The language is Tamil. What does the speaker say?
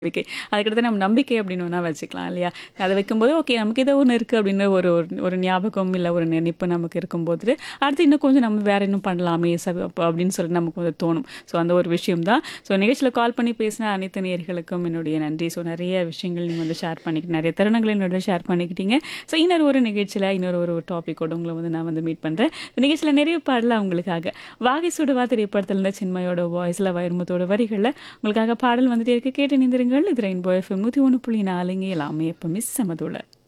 இருக்கு. அதுக்கடுத்து நம்ம நம்பிக்கை அப்படின்னு வேணா வச்சுக்கலாம் இல்லையா? அத வைக்கும்போது, ஓகே நமக்கு ஏதோ ஒண்ணு இருக்கு அப்படின்னு ஒரு ஒரு ஒரு ஞாபகம், இல்ல ஒரு நினைப்பு நமக்கு இருக்கும்போது, அடுத்து இன்னும் கொஞ்சம் நம்ம வேற இன்னும் பண்ணலாமே ச அப்படின்னு சொல்லிட்டு நமக்கு வந்து தோணும். ஸோ அந்த ஒரு விஷயம் தான். ஸோ நிகழ்ச்சியில கால் பண்ணி பேசின அனைத்து நேயர்களுக்கும் என்னுடைய நன்றி. ஸோ நெறைய விஷயங்கள் நீங்க வந்து ஷேர் பண்ணிக்கிட்டு நெறைய தருணங்கள என்னோட ஷேர் பண்ணிக்கிட்டீங்க. ஸோ இன்னொரு ஒரு நிகழ்ச்சியில இன்னொரு ஒரு டாபிக்கோட உங்கள வந்து நான் வந்து மீட் பண்றேன். நிகழ்ச்சியில நிறைவு பாடலாம் உங்களுக்காக. வாகை சுடுவா திரைப்படத்துல இருந்த சின்மயோட வாய்ஸ்ல வைரமுத்தோட வரிகள்ல உங்களுக்காக பாடல் வந்துட்டே இருக்கு. கேட்டு இணைந்திருங்கள். இது ரெயின்போ எஃப்எம் 101.4 இங்க எல்லாமே எப்பவுமே செமதோல.